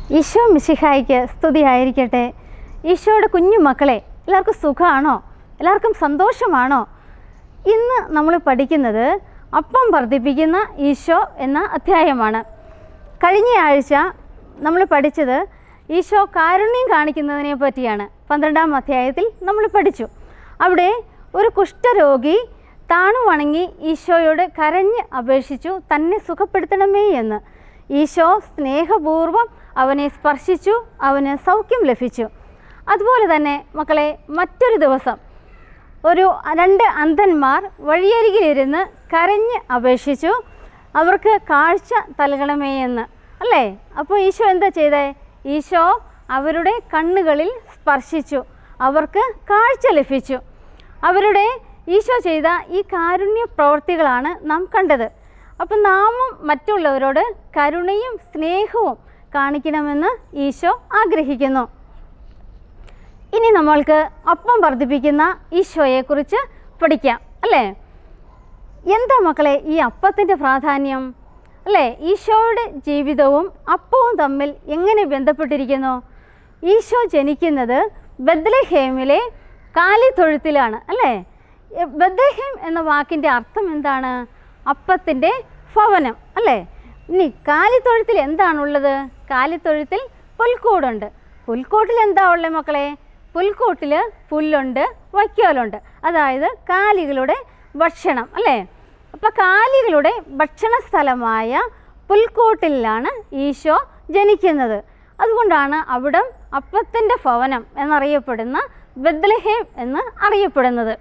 ഈശോ മിശിഹായിക്ക് സ്തുതിയായിരിക്കട്ടെ ഈശോയുടെ കുഞ്ഞു മക്കളെ എല്ലാവർക്കും സുഖമാണോ എല്ലാവർക്കും സന്തോഷമാണോ ഇന്ന് നമ്മൾ പഠിക്കുന്നത് അപ്പം വർദ്ധിപ്പിക്കുന്ന ഈശോ എന്ന അധ്യായമാണ് കഴിഞ്ഞ ആഴ്ച നമ്മൾ പഠിച്ചത് ഈശോ കാരുണ്യം കാണിക്കുന്നതിനെ പറ്റിയാണ് പന്ത്രണ്ടാം അധ്യായത്തിൽ നമ്മൾ പഠിച്ചു അവിടെ ഒരു കുഷ്ഠരോഗി താണു വണങ്ങി ഈശോയോട് കരഞ്ഞ് അപേക്ഷിച്ചു തന്നെ സുഖപ്പെടുത്തണമേ എന്ന് ഈശോ സ്നേഹപൂർവ്വം അവനെ സ്പർശിച്ചു അവന് സൗഖ്യം ലഭിച്ചു അതുപോലെ തന്നെ മക്കളെ മറ്റൊരു ദിവസം ഒരു രണ്ട് അന്ധന്മാർ വഴിയരികിലിരുന്ന് കരഞ്ഞ് അപേക്ഷിച്ചു അവർക്ക് കാഴ്ച നൽകണമേ എന്ന് അല്ലേ അപ്പോൾ ഈശോ എന്താ ചെയ്തേ ഈശോ അവരുടെ കണ്ണുകളിൽ സ്പർശിച്ചു അവർക്ക് കാഴ്ച ലഭിച്ചു അവരുടെ ഈശോ ചെയ്ത ഈ കാരുണ്യ പ്രവൃത്തികളാണ് നാം കണ്ടത് അപ്പം നാമും മറ്റുള്ളവരോട് കരുണയും സ്നേഹവും കാണിക്കണമെന്ന് ഈശോ ആഗ്രഹിക്കുന്നു ഇനി നമ്മൾക്ക് അപ്പം വർദ്ധിപ്പിക്കുന്ന ഈശോയെക്കുറിച്ച് പഠിക്കാം അല്ലേ എന്താ മക്കളെ ഈ അപ്പത്തിൻ്റെ പ്രാധാന്യം അല്ലേ ഈശോയുടെ ജീവിതവും അപ്പവും തമ്മിൽ എങ്ങനെ ബന്ധപ്പെട്ടിരിക്കുന്നു ഈശോ ജനിക്കുന്നത് ബദ്ലഹേമിലെ കാലിത്തൊഴുത്തിലാണ് അല്ലേ എ, ബദ്ലഹേം എന്ന വാക്കിൻ്റെ അർത്ഥം എന്താണ് അപ്പത്തിൻ്റെ ഭവനം അല്ലേ ഇനി കാലിത്തൊഴുത്തിൽ എന്താണുള്ളത് കാലിത്തൊഴുത്തിൽ പുൽക്കൂടുണ്ട് പുൽക്കൂട്ടിൽ എന്താ ഉള്ളത് മക്കളെ പുൽക്കൂട്ടിൽ പുല്ലുണ്ട് വയ്ക്കോലുണ്ട് അതായത് കാലികളുടെ ഭക്ഷണം അല്ലേ അപ്പോൾ കാലികളുടെ ഭക്ഷണ സ്ഥലമായ പുൽക്കൂട്ടിലാണ് ഈശോ ജനിക്കുന്നത് അതുകൊണ്ടാണ് അവിടം അപ്പത്തിൻ്റെ ഭവനം എന്നറിയപ്പെടുന്ന ബദ്ലഹേം എന്ന് അറിയപ്പെടുന്നത്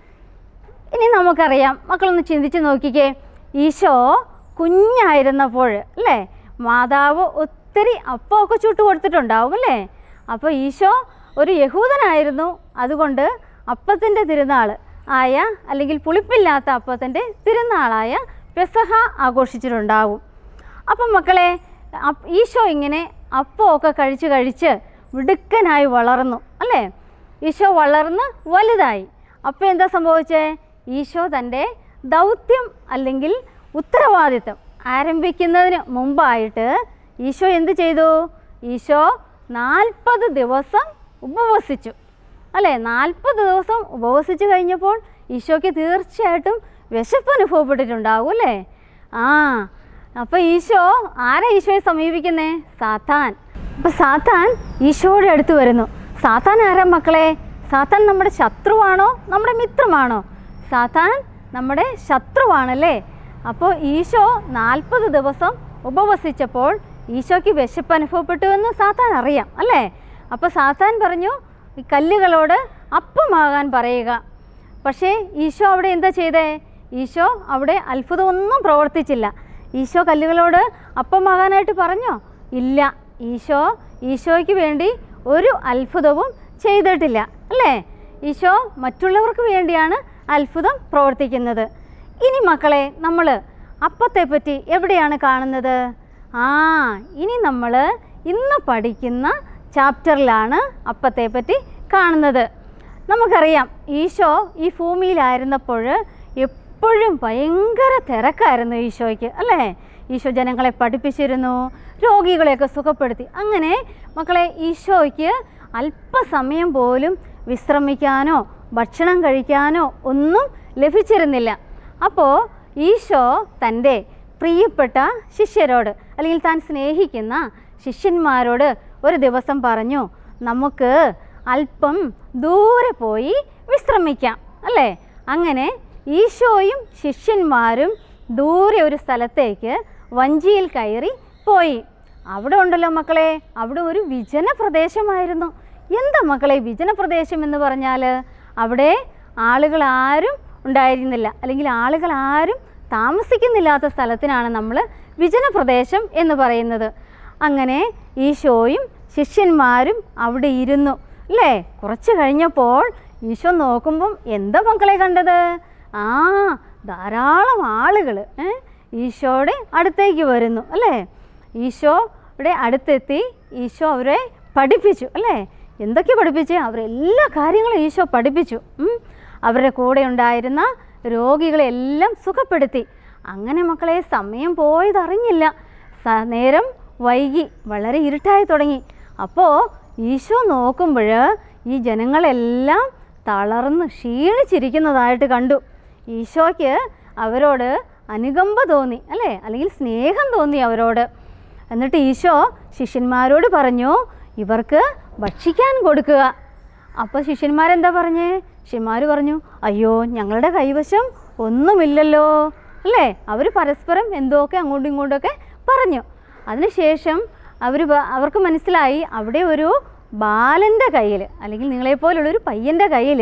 ഇനി നമുക്കറിയാം മക്കളൊന്ന് ചിന്തിച്ച് നോക്കിക്കേ ഈശോ കുഞ്ഞായിരുന്നപ്പോൾ അല്ലേ മാതാവ് ഒത്തിരി അപ്പമൊക്കെ ചുട്ടു കൊടുത്തിട്ടുണ്ടാവും അല്ലേ അപ്പോൾ ഈശോ ഒരു യഹൂദനായിരുന്നു അതുകൊണ്ട് അപ്പത്തിൻ്റെ തിരുനാൾ ആയ അല്ലെങ്കിൽ പുളിപ്പില്ലാത്ത അപ്പത്തിൻ്റെ തിരുനാളായ പെസഹ ആഘോഷിച്ചിട്ടുണ്ടാവും അപ്പം മക്കളെ അപ്പ് ഈശോ ഇങ്ങനെ അപ്പമൊക്കെ കഴിച്ച് കഴിച്ച് മിടുക്കനായി വളർന്നു അല്ലേ ഈശോ വളർന്ന് വലുതായി അപ്പോൾ എന്താ സംഭവിച്ചേ ഈശോ തൻ്റെ ദൗത്യം അല്ലെങ്കിൽ ഉത്തരവാദിത്തം ആരംഭിക്കുന്നതിന് മുമ്പായിട്ട് ഈശോ എന്ത് ചെയ്തു ഈശോ നാൽപ്പത് ദിവസം ഉപവസിച്ചു അല്ലേ നാൽപ്പത് ദിവസം ഉപവസിച്ച് കഴിഞ്ഞപ്പോൾ ഈശോയ്ക്ക് തീർച്ചയായിട്ടും വിശപ്പ് അനുഭവപ്പെട്ടിട്ടുണ്ടാവും അല്ലേ ആ അപ്പോൾ ഈശോ ആരാ ഈശോയെ സമീപിക്കുന്നേ സാത്താൻ അപ്പോൾ സാത്താൻ ഈശോയുടെ അടുത്ത് വരുന്നു സാത്താൻ ആരാ മക്കളെ സാത്താൻ നമ്മുടെ ശത്രുവാണോ നമ്മുടെ മിത്രമാണോ സാത്താൻ നമ്മുടെ ശത്രുവാണല്ലേ അപ്പോൾ ഈശോ നാൽപ്പത് ദിവസം ഉപവസിച്ചപ്പോൾ ഈശോയ്ക്ക് വിശപ്പ് അനുഭവപ്പെട്ടു എന്ന് സാത്താൻ അറിയാം അല്ലേ അപ്പോൾ സാത്താൻ പറഞ്ഞു ഈ കല്ലുകളോട് അപ്പമാകാൻ പറയുക പക്ഷേ ഈശോ അവിടെ എന്താ ചെയ്തേ ഈശോ അവിടെ അത്ഭുതമൊന്നും പ്രവർത്തിച്ചില്ല ഈശോ കല്ലുകളോട് അപ്പമാകാനായിട്ട് പറഞ്ഞോ ഇല്ല ഈശോ ഈശോയ്ക്ക് വേണ്ടി ഒരു അത്ഭുതവും ചെയ്തിട്ടില്ല അല്ലേ ഈശോ മറ്റുള്ളവർക്ക് വേണ്ടിയാണ് അത്ഭുതം പ്രവർത്തിക്കുന്നത് ഇനി മക്കളെ നമ്മൾ അപ്പത്തെപ്പറ്റി എവിടെയാണ് കാണുന്നത് ആ ഇനി നമ്മൾ ഇന്ന് പഠിക്കുന്ന ചാപ്റ്ററിലാണ് അപ്പത്തെപ്പറ്റി കാണുന്നത് നമുക്കറിയാം ഈശോ ഈ ഭൂമിയിലായിരുന്നപ്പോൾ എപ്പോഴും ഭയങ്കര തിരക്കായിരുന്നു ഈശോയ്ക്ക് അല്ലേ ഈശോ ജനങ്ങളെ പഠിപ്പിച്ചിരുന്നു രോഗികളെയൊക്കെ സുഖപ്പെടുത്തി അങ്ങനെ മക്കളെ ഈശോയ്ക്ക് അല്പസമയം പോലും വിശ്രമിക്കാനോ ഭക്ഷണം കഴിക്കാനോ ഒന്നും ലഭിച്ചിരുന്നില്ല അപ്പോൾ ഈശോ തൻ്റെ പ്രിയപ്പെട്ട ശിഷ്യരോട് അല്ലെങ്കിൽ താൻ സ്നേഹിക്കുന്ന ശിഷ്യന്മാരോട് ഒരു ദിവസം പറഞ്ഞു നമുക്ക് അല്പം ദൂരെ പോയി വിശ്രമിക്കാം അല്ലേ അങ്ങനെ ഈശോയും ശിഷ്യന്മാരും ദൂരെ ഒരു സ്ഥലത്തേക്ക് വഞ്ചിയിൽ കയറി പോയി അവിടെ ഉണ്ടല്ലോ മക്കളെ അവിടെ ഒരു വിജന പ്രദേശമായിരുന്നു എന്താ മക്കളെ വിജന പ്രദേശം എന്ന് പറഞ്ഞാൽ അവിടെ ആളുകൾ ആരും ഉണ്ടായിരുന്നില്ല അല്ലെങ്കിൽ ആളുകൾ ആരും താമസിക്കുന്നില്ലാത്ത സ്ഥലത്തിനാണ് നമ്മൾ വിജന പ്രദേശം എന്ന് പറയുന്നത് അങ്ങനെ ഈശോയും ശിഷ്യന്മാരും അവിടെ ഇരുന്നു അല്ലേ കുറച്ച് കഴിഞ്ഞപ്പോൾ ഈശോ നോക്കുമ്പം എന്താ മക്കളെ കണ്ടത് ആ ധാരാളം ആളുകൾ ഈശോയുടെ അടുത്തേക്ക് വരുന്നു അല്ലേ ഈശോയുടെ അടുത്തെത്തി ഈശോ അവരെ പഠിപ്പിച്ചു അല്ലേ എന്തൊക്കെ പഠിപ്പിച്ച് അവരെല്ലാ കാര്യങ്ങളും ഈശോ പഠിപ്പിച്ചു ഉം. അവരുടെ കൂടെ ഉണ്ടായിരുന്ന രോഗികളെല്ലാം സുഖപ്പെടുത്തി അങ്ങനെ മക്കളെ സമയം പോയതറിഞ്ഞില്ല സ- നേരം വൈകി വളരെ ഇരുട്ടായി തുടങ്ങി അപ്പോൾ ഈശോ നോക്കുമ്പോൾ ഈ ജനങ്ങളെല്ലാം തളർന്ന് ക്ഷീണിച്ചിരിക്കുന്നതായിട്ട് കണ്ടു ഈശോയ്ക്ക് അവരോട് അനുകമ്പ തോന്നി അല്ലേ അല്ലെങ്കിൽ സ്നേഹം തോന്നി അവരോട് എന്നിട്ട് ഈശോ ശിഷ്യന്മാരോട് പറഞ്ഞു ഇവർക്ക് ഭക്ഷിക്കാൻ കൊടുക്കുക അപ്പോൾ ശിഷ്യന്മാരെന്താ പറഞ്ഞേ ശിഷ്യന്മാർ പറഞ്ഞു അയ്യോ ഞങ്ങളുടെ കൈവശം ഒന്നുമില്ലല്ലോ അല്ലേ അവർ പരസ്പരം എന്തൊക്കെ അങ്ങോട്ടും ഇങ്ങോട്ടൊക്കെ പറഞ്ഞു അതിനുശേഷം അവർ അവർക്ക് മനസ്സിലായി അവിടെ ഒരു ബാലൻ്റെ കയ്യിൽ അല്ലെങ്കിൽ നിങ്ങളെപ്പോലുള്ളൊരു പയ്യൻ്റെ കയ്യിൽ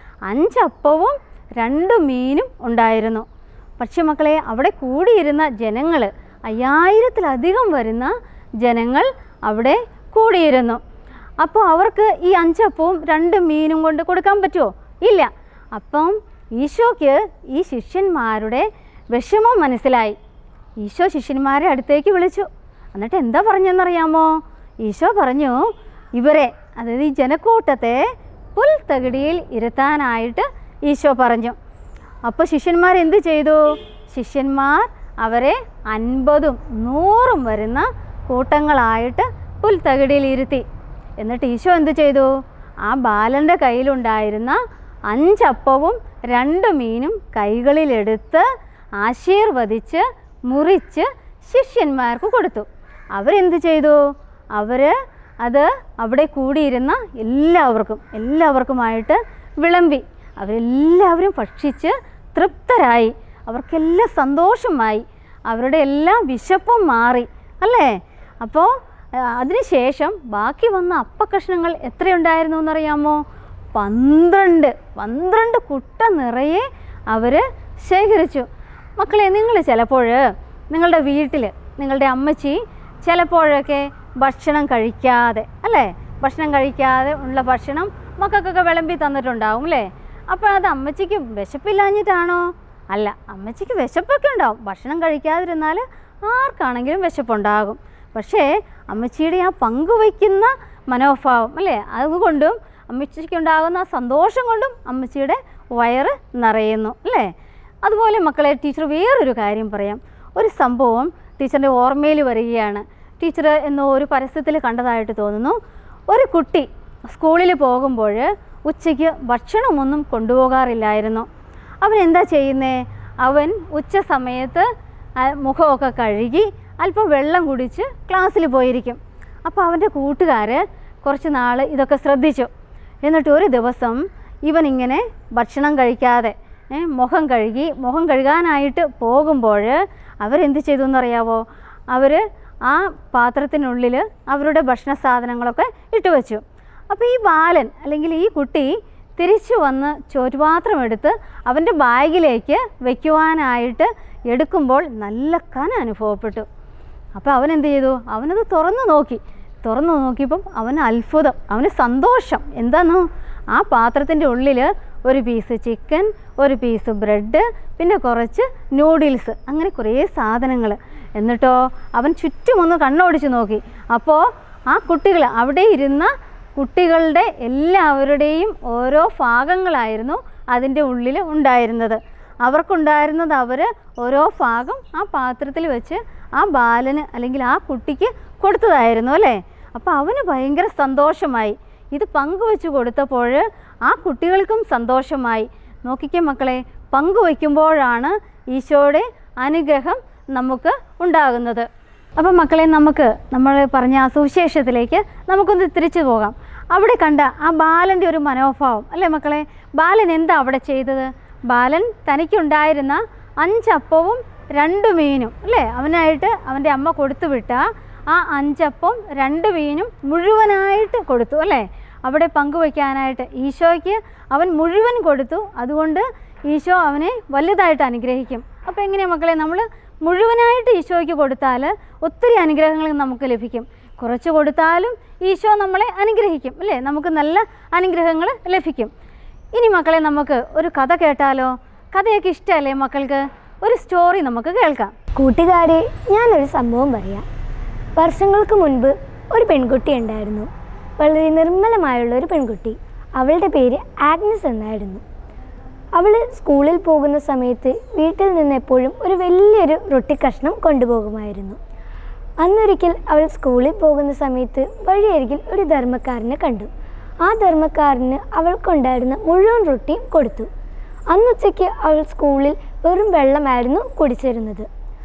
അഞ്ചപ്പവും രണ്ട് മീനും ഉണ്ടായിരുന്നു പക്ഷേ മക്കളെ അവിടെ കൂടിയിരുന്ന ജനങ്ങൾ അയ്യായിരത്തിലധികം വരുന്ന ജനങ്ങൾ അവിടെ കൂടിയിരുന്നു അപ്പോൾ അവർക്ക് ഈ അഞ്ചപ്പവും രണ്ട് മീനും കൊണ്ട് കൊടുക്കാൻ പറ്റുമോ ഇല്ല അപ്പം ഈശോയ്ക്ക് ഈ ശിഷ്യന്മാരുടെ വിഷമം മനസ്സിലായി ഈശോ ശിഷ്യന്മാരെ അടുത്തേക്ക് വിളിച്ചു എന്നിട്ട് എന്താ പറഞ്ഞെന്നറിയാമോ ഈശോ പറഞ്ഞു ഇവരെ അതായത് ഈ ജനക്കൂട്ടത്തെ പുൽത്തകിടിയിൽ ഇരുത്താനായിട്ട് ഈശോ പറഞ്ഞു അപ്പോൾ ശിഷ്യന്മാർ എന്ത് ചെയ്തു ശിഷ്യന്മാർ അവരെ അൻപതും നൂറും വരുന്ന കൂട്ടങ്ങളായിട്ട് പുൽത്തകിടിയിൽ ഇരുത്തി എന്നിട്ട് ഈശോ എന്ത് ചെയ്തു ആ ബാലൻ്റെ കയ്യിലുണ്ടായിരുന്ന അഞ്ചപ്പവും രണ്ട് മീനും കൈകളിലെടുത്ത് ആശീർവദിച്ച് മുറിച്ച് ശിഷ്യന്മാർക്ക് കൊടുത്തു അവരെന്ത് ചെയ്തു അവർ അത് അവിടെ കൂടിയിരുന്ന എല്ലാവർക്കും എല്ലാവർക്കുമായിട്ട് വിളമ്പി അവരെല്ലാവരും ഭക്ഷിച്ച് തൃപ്തരായി അവർക്കെല്ലാം സന്തോഷമായി അവരുടെ എല്ലാ വിശപ്പും മാറി അല്ലേ അപ്പോൾ അതിനുശേഷം ബാക്കി വന്ന അപ്പക്കഷ്ണങ്ങൾ എത്രയുണ്ടായിരുന്നു എന്നറിയാമോ പന്ത്രണ്ട് പന്ത്രണ്ട് കുട്ട നിറയെ അവർ ശേഖരിച്ചു മക്കളെ നിങ്ങൾ ചിലപ്പോൾ നിങ്ങളുടെ വീട്ടിൽ നിങ്ങളുടെ അമ്മച്ചി ചിലപ്പോഴൊക്കെ ഭക്ഷണം കഴിക്കാതെ അല്ലേ ഭക്ഷണം കഴിക്കാതെ ഉള്ള ഭക്ഷണം മക്കൾക്കൊക്കെ വിളമ്പി തന്നിട്ടുണ്ടാവും അല്ലേ അപ്പോൾ അത് അമ്മച്ചിക്ക് വിശപ്പില്ലാഞ്ഞിട്ടാണോ അല്ല അമ്മച്ചിക്ക് വിശപ്പൊക്കെ ഉണ്ടാവും ഭക്ഷണം കഴിക്കാതിരുന്നാൽ ആർക്കാണെങ്കിലും വിശപ്പുണ്ടാകും പക്ഷേ അമ്മച്ചിയുടെ ആ പങ്കുവയ്ക്കുന്ന മനോഭാവം അല്ലേ അതുകൊണ്ടും അമ്മച്ചിക്ക് ഉണ്ടാകുന്ന ആ സന്തോഷം കൊണ്ടും അമ്മച്ചിയുടെ വയറ് നിറയുന്നു അല്ലേ അതുപോലെ മക്കളെ ടീച്ചർ വേറൊരു കാര്യം പറയാം ഒരു സംഭവം ടീച്ചറിൻ്റെ ഓർമ്മയിൽ വരികയാണ് ടീച്ചർ എന്നോ ഒരു പരസ്യത്തിൽ കണ്ടതായിട്ട് തോന്നുന്നു ഒരു കുട്ടി സ്കൂളിൽ പോകുമ്പോൾ ഉച്ചയ്ക്ക് ഭക്ഷണമൊന്നും കൊണ്ടുപോകാറില്ലായിരുന്നു അവൻ എന്താ ചെയ്യുന്നേ അവൻ ഉച്ച സമയത്ത് ആ മുഖമൊക്കെ കഴുകി അല്പം വെള്ളം കുടിച്ച് ക്ലാസ്സിൽ പോയിരിക്കും അപ്പോൾ അവൻ്റെ കൂട്ടുകാർ കുറച്ച് നാൾ ഇതൊക്കെ ശ്രദ്ധിച്ചു എന്നിട്ട് ഒരു ദിവസം ഇവൻ ഇങ്ങനെ ഭക്ഷണം കഴിക്കാതെ ഏ, മുഖം കഴുകി മുഖം കഴുകാനായിട്ട് പോകുമ്പോൾ അവരെന്ത് ചെയ്തു എന്നറിയാവോ അവർ ആ പാത്രത്തിനുള്ളിൽ അവരുടെ ഭക്ഷണ സാധനങ്ങളൊക്കെ ഇട്ട് വെച്ചു അപ്പോൾ ഈ ബാലൻ അല്ലെങ്കിൽ ഈ കുട്ടി തിരിച്ചു വന്ന് ചോറ്റുപാത്രം എടുത്ത് അവൻ്റെ ബാഗിലേക്ക് വയ്ക്കുവാനായിട്ട് എടുക്കുമ്പോൾ നല്ല കന അനുഭവപ്പെട്ടു അപ്പോൾ അവൻ എന്ത് ചെയ്തു അവനത് തുറന്നു നോക്കി തുറന്നു നോക്കിയപ്പം അവന് അത്ഭുതം അവന് സന്തോഷം എന്താണെന്നോ ആ പാത്രത്തിൻ്റെ ഉള്ളിൽ ഒരു പീസ് ചിക്കൻ ഒരു പീസ് ബ്രെഡ് പിന്നെ കുറച്ച് നൂഡിൽസ് അങ്ങനെ കുറേ സാധനങ്ങൾ എന്നിട്ടോ അവൻ ചുറ്റുമൊന്ന് കണ്ണോടിച്ച് നോക്കി അപ്പോൾ ആ കുട്ടികൾ അവിടെ ഇരുന്ന കുട്ടികളുടെ എല്ലാവരുടെയും ഓരോ ഭാഗങ്ങളായിരുന്നു അതിൻ്റെ ഉള്ളിൽ ഉണ്ടായിരുന്നത് അവർക്കുണ്ടായിരുന്നത് അവർ ഓരോ ഭാഗം ആ പാത്രത്തിൽ വെച്ച് ആ ബാലന് അല്ലെങ്കിൽ ആ കുട്ടിക്ക് കൊടുത്തതായിരുന്നു അല്ലേ അപ്പോൾ അവന് ഭയങ്കര സന്തോഷമായി ഇത് പങ്കുവെച്ച് കൊടുത്തപ്പോൾ ആ കുട്ടികൾക്കും സന്തോഷമായി നോക്കിക്കേ മക്കളെ പങ്കുവയ്ക്കുമ്പോഴാണ് ഈശോയുടെ അനുഗ്രഹം നമുക്ക് ഉണ്ടാകുന്നത് അപ്പം മക്കളെ നമുക്ക് നമ്മൾ പറഞ്ഞ ആ സുവിശേഷത്തിലേക്ക് നമുക്കൊന്ന് തിരിച്ചു പോകാം അവിടെ കണ്ട ആ ബാലൻ്റെ ഒരു മനോഭാവം അല്ലേ മക്കളെ ബാലൻ എന്താ അവിടെ ചെയ്തത് ബാലൻ തനിക്കുണ്ടായിരുന്ന അഞ്ചപ്പവും രണ്ട് മീനും അല്ലേ അവനായിട്ട് അവൻ്റെ അമ്മ കൊടുത്തു വിട്ട ആ അഞ്ചപ്പം രണ്ട് മീനും മുഴുവനായിട്ട് കൊടുത്തു അല്ലേ അവിടെ പങ്കുവയ്ക്കാനായിട്ട് ഈശോയ്ക്ക് അവൻ മുഴുവൻ കൊടുത്തു അതുകൊണ്ട് ഈശോ അവനെ വലുതായിട്ട് അനുഗ്രഹിക്കും അപ്പോൾ എങ്ങനെയാണ് മക്കളെ നമ്മൾ മുഴുവനായിട്ട് ഈശോയ്ക്ക് കൊടുത്താൽ ഒത്തിരി അനുഗ്രഹങ്ങൾ നമുക്ക് ലഭിക്കും കുറച്ച് കൊടുത്താലും ഈശോ നമ്മളെ അനുഗ്രഹിക്കും അല്ലേ നമുക്ക് നല്ല അനുഗ്രഹങ്ങൾ ലഭിക്കും ഇനി മക്കളെ നമുക്ക് ഒരു കഥ കേട്ടാലോ കഥയൊക്കെ ഇഷ്ടമല്ലേ മക്കൾക്ക് ഒരു സ്റ്റോറി നമുക്ക് കേൾക്കാം കൂട്ടുകാരെ ഞാനൊരു സംഭവം പറയാം വർഷങ്ങൾക്ക് മുൻപ് ഒരു പെൺകുട്ടി ഉണ്ടായിരുന്നു വളരെ നിർമ്മലമായുള്ള ഒരു പെൺകുട്ടി അവളുടെ പേര് ആഗ്നസ് എന്നായിരുന്നു അവൾ സ്കൂളിൽ പോകുന്ന സമയത്ത് വീട്ടിൽ നിന്ന് എപ്പോഴും ഒരു വലിയൊരു റൊട്ടി കഷ്ണം കൊണ്ടുപോകുമായിരുന്നു അന്നൊരിക്കൽ അവൾ സ്കൂളിൽ പോകുന്ന സമയത്ത് വഴിയരികിൽ ഒരു ധർമ്മക്കാരനെ കണ്ടു ആ ധർമ്മക്കാരന് അവൾക്കുണ്ടായിരുന്ന മുഴുവൻ റൊട്ടിയും കൊടുത്തു അന്നുച്ചയ്ക്ക് അവൾ സ്കൂളിൽ വെറും വെള്ളമായിരുന്നു കുടിച്ചിരുന്നത്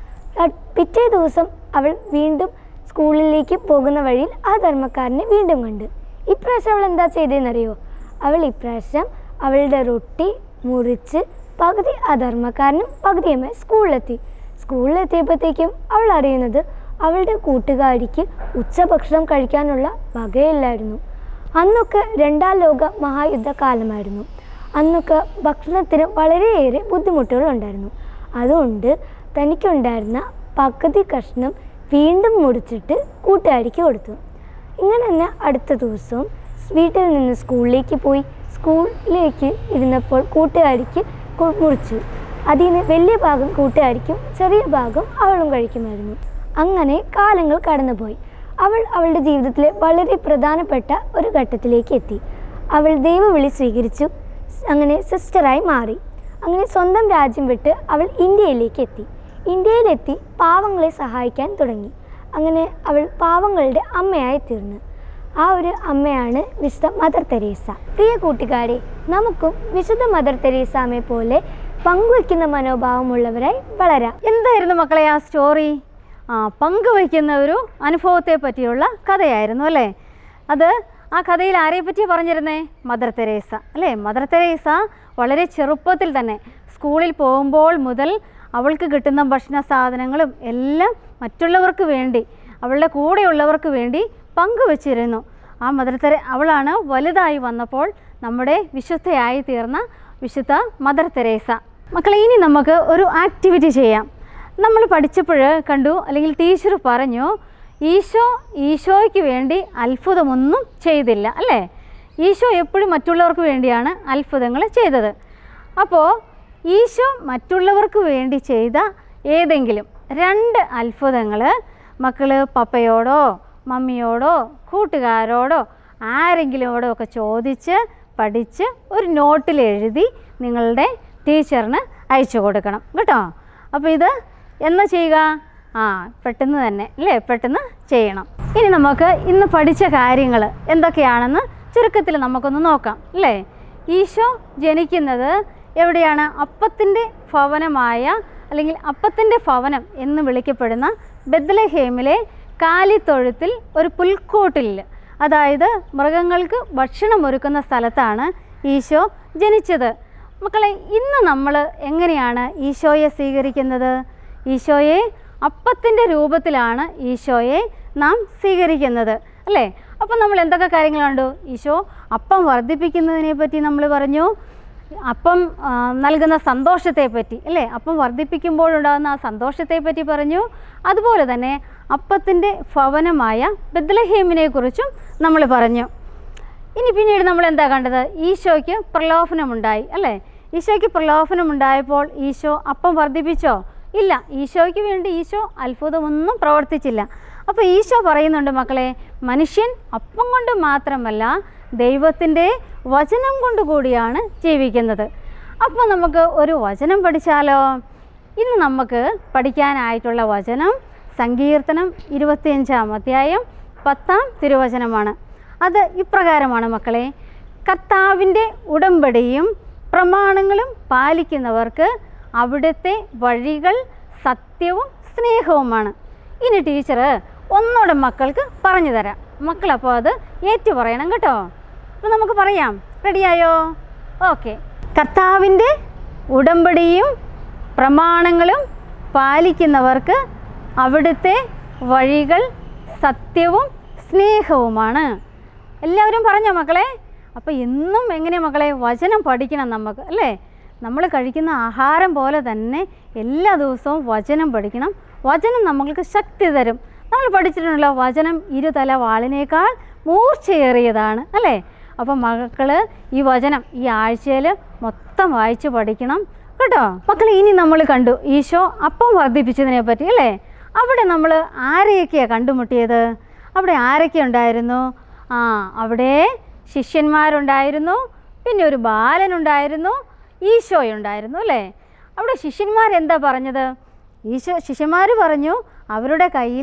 അ- പിറ്റേ ദിവസം അവൾ വീണ്ടും സ്കൂളിലേക്ക് പോകുന്ന വഴിയിൽ ആ ധർമ്മക്കാരനെ വീണ്ടും കണ്ടു ഇപ്രാവശ്യം അവൾ എന്താ ചെയ്തതെന്നറിയോ അവൾ ഇപ്രാവശ്യം അവളുടെ റൊട്ടി മുറിച്ച് പകുതി ആ ധർമ്മക്കാരനും പകുതിയുമായി സ്കൂളിലെത്തി സ്കൂളിലെത്തിയപ്പോഴത്തേക്കും അവൾ അറിയുന്നത് അവളുടെ കൂട്ടുകാരിക്ക് ഉച്ചഭക്ഷണം കഴിക്കാനുള്ള വകയില്ലായിരുന്നു അന്നൊക്കെ രണ്ടാം ലോക മഹായുദ്ധകാലമായിരുന്നു അന്നൊക്കെ ഭക്ഷണത്തിന് വളരെയേറെ ബുദ്ധിമുട്ടുകൾ ഉണ്ടായിരുന്നു അതുകൊണ്ട് തനിക്കുണ്ടായിരുന്ന പകുതി കഷ്ണം വീണ്ടും മുറിച്ചിട്ട് കൂട്ടുകാരിക്ക് കൊടുത്തു ഇങ്ങനെ തന്നെ അടുത്ത ദിവസവും വീട്ടിൽ നിന്ന് സ്കൂളിലേക്ക് പോയി സ്കൂളിലേക്ക് ഇരുന്നപ്പോൾ കൂട്ടുകാരിക്ക് കു- മുറിച്ചു അതിൽ നിന്ന് വലിയ ഭാഗം കൂട്ടുകാരിക്കും ചെറിയ ഭാഗം അവളും കഴിക്കുമായിരുന്നു അങ്ങനെ കാലങ്ങൾ കടന്നുപോയി അവൾ അവളുടെ ജീവിതത്തിലെ വളരെ പ്രധാനപ്പെട്ട ഒരു ഘട്ടത്തിലേക്ക് എത്തി അവൾ ദൈവവിളി സ്വീകരിച്ചു അങ്ങനെ സിസ്റ്ററായി മാറി അങ്ങനെ സ്വന്തം രാജ്യം വിട്ട് അവൾ ഇന്ത്യയിലേക്ക് എത്തി ഇന്ത്യയിലെത്തി പാവങ്ങളെ സഹായിക്കാൻ തുടങ്ങി അങ്ങനെ അവൾ പാവങ്ങളുടെ അമ്മയായി തീർന്നു ആ ഒരു അമ്മയാണ് വിശുദ്ധ മദർ തെരേസ പ്രിയ കൂട്ടുകാരെ നമുക്കും വിശുദ്ധ മദർ തെരേസാമയെ പോലെ പങ്കുവയ്ക്കുന്ന മനോഭാവമുള്ളവരായി വളരാം എന്തായിരുന്നു മക്കളെ ആ സ്റ്റോറി ആ പങ്കുവയ്ക്കുന്ന ഒരു അനുഭവത്തെ പറ്റിയുള്ള കഥയായിരുന്നു അല്ലേ അത് ആ കഥയിൽ ആരെ പറ്റി പറഞ്ഞിരുന്നേ മദർ തെരേസ അല്ലേ മദർ തെരേസ വളരെ ചെറുപ്പത്തിൽ തന്നെ സ്കൂളിൽ പോകുമ്പോൾ മുതൽ അവൾക്ക് കിട്ടുന്ന ഭക്ഷണ സാധനങ്ങളും എല്ലാം മറ്റുള്ളവർക്ക് വേണ്ടി അവളുടെ കൂടെയുള്ളവർക്ക് വേണ്ടി പങ്കുവച്ചിരുന്നു ആ മദർ തെര അവളാണ് വലുതായി വന്നപ്പോൾ നമ്മുടെ വിശുദ്ധയായി തീർന്ന വിശുദ്ധ മദർ തെരേസ മക്കളെ ഇനി നമുക്ക് ഒരു ആക്ടിവിറ്റി ചെയ്യാം നമ്മൾ പഠിച്ചപ്പോൾ കണ്ടു അല്ലെങ്കിൽ ടീച്ചർ പറഞ്ഞു ഈശോ ഈശോയ്ക്ക് വേണ്ടി അത്ഭുതമൊന്നും ചെയ്തില്ല അല്ലേ ഈശോ എപ്പോഴും മറ്റുള്ളവർക്ക് വേണ്ടിയാണ് അത്ഭുതങ്ങൾ ചെയ്തത് അപ്പോൾ ഈശോ മറ്റുള്ളവർക്ക് വേണ്ടി ചെയ്ത ഏതെങ്കിലും രണ്ട് അത്ഭുതങ്ങൾ മക്കൾ പപ്പയോടോ മമ്മിയോടോ കൂട്ടുകാരോടോ ആരെങ്കിലോടോ ഒക്കെ ചോദിച്ച് പഠിച്ച് ഒരു നോട്ടിൽ എഴുതി നിങ്ങളുടെ ടീച്ചറിന് അയച്ചു കൊടുക്കണം കേട്ടോ അപ്പോൾ ഇത് എന്ന് ചെയ്യുക ആ പെട്ടെന്ന് തന്നെ അല്ലേ പെട്ടെന്ന് ചെയ്യണം ഇനി നമുക്ക് ഇന്ന് പഠിച്ച കാര്യങ്ങൾ എന്തൊക്കെയാണെന്ന് ചുരുക്കത്തിൽ നമുക്കൊന്ന് നോക്കാം അല്ലേ ഈശോ ജനിക്കുന്നത് എവിടെയാണ് അപ്പത്തിൻ്റെ ഭവനമായ അല്ലെങ്കിൽ അപ്പത്തിൻ്റെ ഭവനം എന്ന് വിളിക്കപ്പെടുന്ന ബദ്ലഹേമിലെ കാലിത്തൊഴുത്തിൽ ഒരു പുൽക്കൂട്ടിൽ അതായത് മൃഗങ്ങൾക്ക് ഭക്ഷണം ഒരുക്കുന്ന സ്ഥലത്താണ് ഈശോ ജനിച്ചത് മക്കളെ ഇന്ന് നമ്മൾ എങ്ങനെയാണ് ഈശോയെ സ്വീകരിക്കുന്നത് ഈശോയെ അപ്പത്തിൻ്റെ രൂപത്തിലാണ് ഈശോയെ നാം സ്വീകരിക്കുന്നത് അല്ലേ അപ്പം നമ്മൾ എന്തൊക്കെ കാര്യങ്ങളുണ്ട് ഈശോ അപ്പം വർദ്ധിപ്പിക്കുന്നതിനെ പറ്റി നമ്മൾ പറഞ്ഞു അപ്പം ആ, നൽകുന്ന സന്തോഷത്തെ പറ്റി അല്ലേ അപ്പം വർദ്ധിപ്പിക്കുമ്പോഴുണ്ടാകുന്ന ആ സന്തോഷത്തെ പറ്റി പറഞ്ഞു അതുപോലെ തന്നെ അപ്പത്തിൻ്റെ ഭവനമായ ബദ്ലഹേമിനെ കുറിച്ചും നമ്മൾ പറഞ്ഞു ഇനി പിന്നീട് നമ്മൾ എന്താ കണ്ടത് ഈശോയ്ക്ക് പ്രലോഭനമുണ്ടായി അല്ലേ ഈശോയ്ക്ക് പ്രലോഭനമുണ്ടായപ്പോൾ ഈശോ അപ്പം വർദ്ധിപ്പിച്ചോ ഇല്ല ഈശോയ്ക്ക് വേണ്ടി ഈശോ അത്ഭുതമൊന്നും പ്രവർത്തിച്ചില്ല അപ്പോൾ ഈശോ പറയുന്നുണ്ട് മക്കളെ മനുഷ്യൻ അപ്പം കൊണ്ട് മാത്രമല്ല ദൈവത്തിൻ്റെ വചനം കൊണ്ട് കൂടിയാണ് ജീവിക്കുന്നത് അപ്പോൾ നമുക്ക് ഒരു വചനം പഠിച്ചാലോ ഇന്ന് നമുക്ക് പഠിക്കാനായിട്ടുള്ള വചനം സങ്കീർത്തനം ഇരുപത്തിയഞ്ചാം അധ്യായം പത്താം തിരുവചനമാണ് അത് ഇപ്രകാരമാണ് മക്കളെ കർത്താവിൻ്റെ ഉടമ്പടിയും പ്രമാണങ്ങളും പാലിക്കുന്നവർക്ക് അവിടുത്തെ വഴികൾ സത്യവും സ്നേഹവുമാണ് ഇനി ടീച്ചർ ഒന്നുകൂടെ മക്കൾക്ക് പറഞ്ഞു തരാം മക്കളപ്പോൾ അത് ഏറ്റു പറയണം കേട്ടോ അപ്പോൾ നമുക്ക് പറയാം റെഡിയായോ ഓക്കെ കർത്താവിൻ്റെ ഉടമ്പടിയും പ്രമാണങ്ങളും പാലിക്കുന്നവർക്ക് അവിടുത്തെ വഴികൾ സത്യവും സ്നേഹവുമാണ് എല്ലാവരും പറഞ്ഞോ മക്കളെ അപ്പോൾ എന്നും എങ്ങനെ മക്കളെ വചനം പഠിക്കണം നമുക്ക് അല്ലേ നമ്മൾ കഴിക്കുന്ന ആഹാരം പോലെ തന്നെ എല്ലാ ദിവസവും വചനം പഠിക്കണം വചനം നമ്മൾക്ക് ശക്തി തരും നമ്മൾ പഠിച്ചിട്ടുണ്ടല്ലോ വചനം ഇരുതല വാളിനേക്കാൾ മൂർച്ചയേറിയതാണ് അല്ലേ അപ്പം മക്കൾ ഈ വചനം ഈ ആഴ്ചയിൽ മൊത്തം വായിച്ച് പഠിക്കണം കേട്ടോ മക്കളെ ഇനി നമ്മൾ കണ്ടു ഈശോ അപ്പം വർദ്ധിപ്പിച്ചതിനെ പറ്റി അല്ലേ അവിടെ നമ്മൾ ആരെയൊക്കെയാണ് കണ്ടുമുട്ടിയത് അവിടെ ആരൊക്കെ ഉണ്ടായിരുന്നു ആ അവിടെ ശിഷ്യന്മാരുണ്ടായിരുന്നു പിന്നെ ഒരു ബാലനുണ്ടായിരുന്നു ഈശോയുണ്ടായിരുന്നു അല്ലേ അവിടെ ശിഷ്യന്മാരെന്താ പറഞ്ഞത് ഈശോ ശിഷ്യന്മാർ പറഞ്ഞു അവരുടെ കയ്യിൽ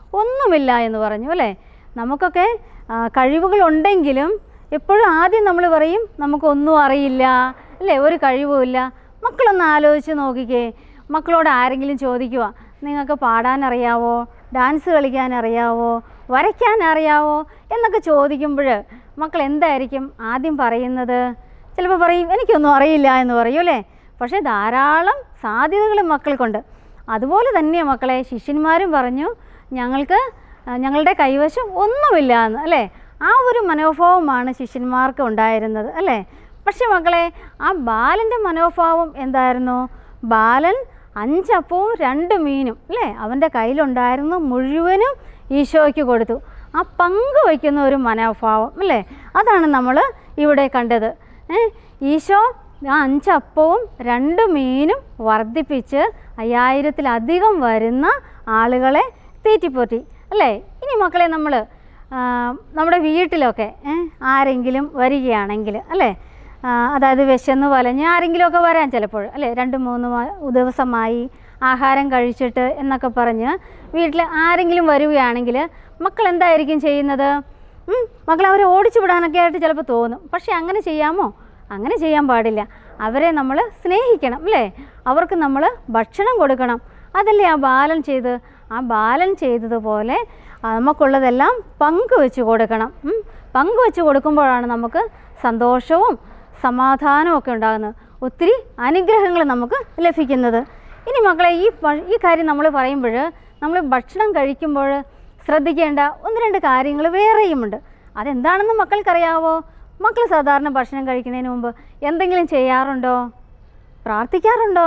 ഒന്നുമില്ല എന്ന് പറഞ്ഞു അല്ലേ നമുക്കൊക്കെ ആ, കഴിവുകളുണ്ടെങ്കിലും എപ്പോഴും ആദ്യം നമ്മൾ പറയും നമുക്കൊന്നും അറിയില്ല അല്ലേ ഒരു കഴിവുമില്ല മക്കളൊന്ന് ആലോചിച്ച് നോക്കിക്കേ മക്കളോട് ആരെങ്കിലും ചോദിക്കുക നിങ്ങൾക്ക് പാടാൻ അറിയാവോ ഡാൻസ് കളിക്കാൻ അറിയാവോ വരയ്ക്കാൻ അറിയാവോ എന്നൊക്കെ ചോദിക്കുമ്പോൾ മക്കൾ എന്തായിരിക്കും ആദ്യം പറയുന്നത് ചിലപ്പോൾ പറയും എനിക്കൊന്നും അറിയില്ല എന്ന് പറയും അല്ലേ പക്ഷേ ധാരാളം സാധ്യതകൾ മക്കൾക്കുണ്ട് അതുപോലെ തന്നെ മക്കളെ ശിഷ്യന്മാരും പറഞ്ഞു ഞങ്ങൾക്ക് ആ, ഞങ്ങളുടെ കൈവശം ഒന്നുമില്ല എന്ന് അല്ലേ ആ ഒരു മനോഭാവമാണ് ശിഷ്യന്മാർക്ക് ഉണ്ടായിരുന്നത് അല്ലേ പക്ഷേ മക്കളെ ആ ബാലൻ്റെ മനോഭാവം എന്തായിരുന്നു ബാലൻ അഞ്ചപ്പവും രണ്ട് മീനും അല്ലേ അവൻ്റെ കയ്യിലുണ്ടായിരുന്നു മുഴുവനും ഈശോയ്ക്ക് കൊടുത്തു ആ പങ്ക് വയ്ക്കുന്ന ഒരു മനോഭാവം അല്ലേ അതാണ് നമ്മൾ ഇവിടെ കണ്ടത് ഏ ഈശോ ആ അഞ്ചപ്പവും രണ്ട് മീനും വർദ്ധിപ്പിച്ച് അയ്യായിരത്തിലധികം വരുന്ന ആളുകളെ തീറ്റിപ്പോറ്റി അല്ലേ ഇനി മക്കളെ നമ്മൾ നമ്മുടെ വീട്ടിലൊക്കെ ഏ, ആരെങ്കിലും വരികയാണെങ്കിൽ അല്ലേ ആ, അതായത് വിശന്ന് വലഞ്ഞ് ആരെങ്കിലുമൊക്കെ വരാൻ ചിലപ്പോൾ അല്ലേ രണ്ട് മൂന്ന് മ- ദിവസമായി ആഹാരം കഴിച്ചിട്ട് എന്നൊക്കെ പറഞ്ഞ് വീട്ടിൽ ആരെങ്കിലും വരികയാണെങ്കിൽ മക്കൾ എന്തായിരിക്കും ചെയ്യുന്നത് ഉം, മക്കൾ അവരെ ഓടിച്ചു വിടാനൊക്കെ ആയിട്ട് ചിലപ്പോൾ തോന്നും പക്ഷേ അങ്ങനെ ചെയ്യാമോ അങ്ങനെ ചെയ്യാൻ പാടില്ല അവരെ നമ്മൾ സ്നേഹിക്കണം അല്ലേ അവർക്ക് നമ്മൾ ഭക്ഷണം കൊടുക്കണം അതല്ലേ ആ ബാലൻ ചെയ്ത് ആ ബാലൻ ചെയ്തതുപോലെ ആ, നമുക്കുള്ളതെല്ലാം പങ്കുവെച്ച് കൊടുക്കണം ഉം. പങ്കുവെച്ച് കൊടുക്കുമ്പോഴാണ് നമുക്ക് സന്തോഷവും സമാധാനവും ഒക്കെ ഉണ്ടാകുന്നത് ഒത്തിരി അനുഗ്രഹങ്ങൾ നമുക്ക് ലഭിക്കുന്നത് ഇനി മക്കളെ ഈ പ- ഈ കാര്യം നമ്മൾ പറയുമ്പോൾ നമ്മൾ ഭക്ഷണം കഴിക്കുമ്പോൾ ശ്രദ്ധിക്കേണ്ട ഒന്ന് രണ്ട് കാര്യങ്ങൾ വേറെയുമുണ്ട് അതെന്താണെന്ന് മക്കൾക്കറിയാവോ മക്കൾ സാധാരണ ഭക്ഷണം കഴിക്കുന്നതിന് മുമ്പ് എന്തെങ്കിലും ചെയ്യാറുണ്ടോ പ്രാർത്ഥിക്കാറുണ്ടോ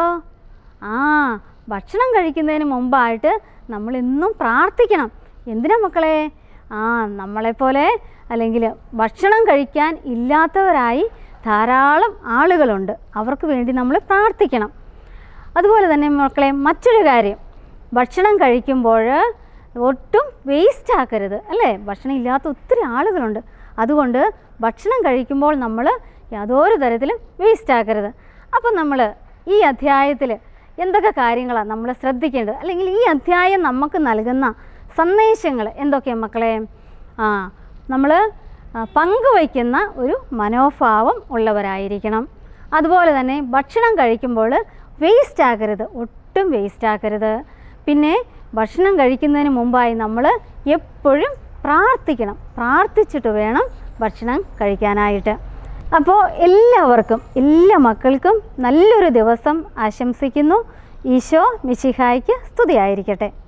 ആ ഭക്ഷണം കഴിക്കുന്നതിന് മുമ്പായിട്ട് നമ്മൾ എന്നും പ്രാർത്ഥിക്കണം എന്തിനാ മക്കളെ ആ നമ്മളെപ്പോലെ അല്ലെങ്കിൽ ഭക്ഷണം കഴിക്കാൻ ഇല്ലാത്തവരായി ധാരാളം ആളുകളുണ്ട് അവർക്ക് വേണ്ടി നമ്മൾ പ്രാർത്ഥിക്കണം അതുപോലെ തന്നെ മക്കളെ മറ്റൊരു കാര്യം ഭക്ഷണം കഴിക്കുമ്പോൾ ഒട്ടും വേസ്റ്റ് ആക്കരുത് അല്ലേ ഭക്ഷണം ഇല്ലാത്ത ഒത്തിരി ആളുകളുണ്ട് അതുകൊണ്ട് ഭക്ഷണം കഴിക്കുമ്പോൾ നമ്മൾ യാതൊരു തരത്തിലും വേസ്റ്റ് ആക്കരുത് അപ്പം നമ്മൾ ഈ അധ്യായത്തിൽ എന്തൊക്കെ കാര്യങ്ങളാണ് നമ്മൾ ശ്രദ്ധിക്കേണ്ടത് അല്ലെങ്കിൽ ഈ അധ്യായം നമുക്ക് നൽകുന്ന സന്ദേശങ്ങൾ എന്തൊക്കെയാണ് മക്കളെ ആ നമ്മൾ പങ്കുവയ്ക്കുന്ന ഒരു മനോഭാവം ഉള്ളവരായിരിക്കണം അതുപോലെ തന്നെ ഭക്ഷണം കഴിക്കുമ്പോൾ വേസ്റ്റ് ആക്കരുത് ഒട്ടും വേസ്റ്റ് ആക്കരുത് പിന്നെ ഭക്ഷണം കഴിക്കുന്നതിന് മുമ്പായി നമ്മൾ എപ്പോഴും പ്രാർത്ഥിക്കണം പ്രാർത്ഥിച്ചിട്ട് വേണം ഭക്ഷണം കഴിക്കാനായിട്ട് അപ്പോൾ എല്ലാവർക്കും എല്ലാ മക്കൾക്കും നല്ലൊരു ദിവസം ആശംസിക്കുന്നു ഈശോ മിശിഹായ്ക്ക് സ്തുതിയായിരിക്കട്ടെ